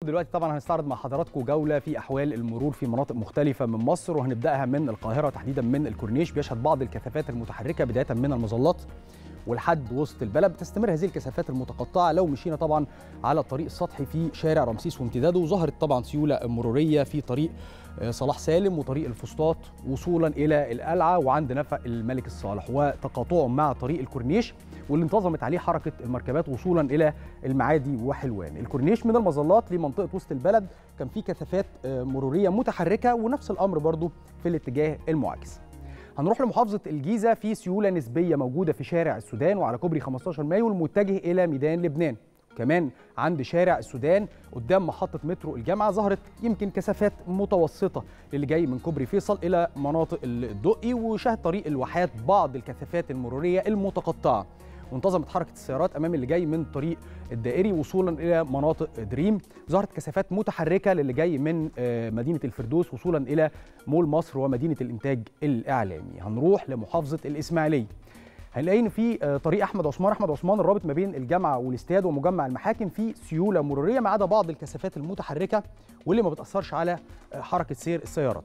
دلوقتي طبعا هنستعرض مع حضراتكم جوله في احوال المرور في مناطق مختلفه من مصر وهنبداها من القاهره تحديدا من الكورنيش بيشهد بعض الكثافات المتحركه بدايه من المظلات ولحد وسط البلد بتستمر هذه الكثافات المتقطعه لو مشينا طبعا على الطريق السطحي في شارع رمسيس وامتداده وظهرت طبعا سيوله مروريه في طريق صلاح سالم وطريق الفسطاط وصولا الى القلعه وعند نفق الملك الصالح وتقاطعه مع طريق الكورنيش واللي انتظمت عليه حركه المركبات وصولا الى المعادي وحلوان الكورنيش من المظلات لمنطقه وسط البلد كان في كثافات مروريه متحركه ونفس الامر برضو في الاتجاه المعاكس هنروح لمحافظة الجيزة في سيولة نسبية موجودة في شارع السودان وعلى كوبري 15 مايو المتجه إلى ميدان لبنان كمان عند شارع السودان قدام محطة مترو الجامعة ظهرت يمكن كثافات متوسطة للي جاي من كوبري فيصل إلى مناطق الدقي وشاهد طريق الواحات بعض الكثافات المرورية المتقطعة وانتظمت حركه السيارات امام اللي جاي من طريق الدائري وصولا الى مناطق دريم ظهرت كثافات متحركه للي جاي من مدينه الفردوس وصولا الى مول مصر ومدينه الانتاج الاعلامي هنروح لمحافظه الاسماعيليه هنلاقي ان في طريق احمد عثمان احمد عثمان الرابط ما بين الجامعه والاستاد ومجمع المحاكم في سيوله مروريه ما عدا بعض الكثافات المتحركه واللي ما بتاثرش على حركه سير السيارات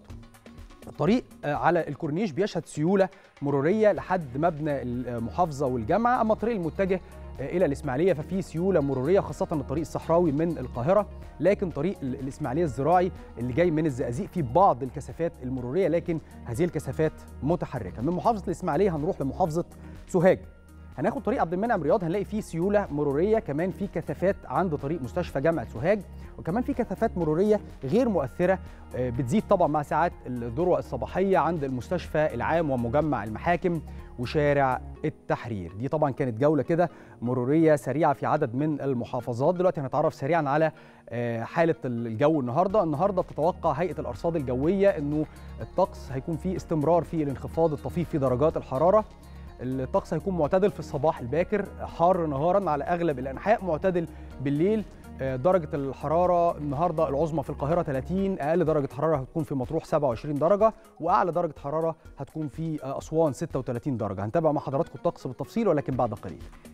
الطريق على الكورنيش بيشهد سيوله مروريه لحد مبنى المحافظه والجامعه اما الطريق المتجه الى الاسماعيليه ففي سيوله مروريه خاصه الطريق الصحراوي من القاهره لكن طريق الاسماعيليه الزراعي اللي جاي من الزقازيق فيه بعض الكثافات المروريه لكن هذه الكثافات متحركه من محافظه الاسماعيليه هنروح لمحافظه سوهاج هناخد طريق عبد المنعم رياض هنلاقي فيه سيوله مروريه كمان في كثافات عند طريق مستشفى جامعه سوهاج وكمان في كثافات مروريه غير مؤثره بتزيد طبعا مع ساعات الذروه الصباحيه عند المستشفى العام ومجمع المحاكم وشارع التحرير دي طبعا كانت جوله كده مروريه سريعه في عدد من المحافظات دلوقتي هنتعرف سريعا على حاله الجو النهارده النهارده تتوقع هيئه الارصاد الجويه انه الطقس هيكون فيه استمرار في الانخفاض الطفيف في درجات الحراره الطقس هيكون معتدل في الصباح الباكر حار نهارا على اغلب الانحاء معتدل بالليل درجة الحرارة النهاردة العظمى في القاهرة 30 أقل درجة حرارة هتكون في مطروح 27 درجة وأعلى درجة حرارة هتكون في أسوان 36 درجة هنتابع مع حضراتكم الطقس بالتفصيل ولكن بعد قليل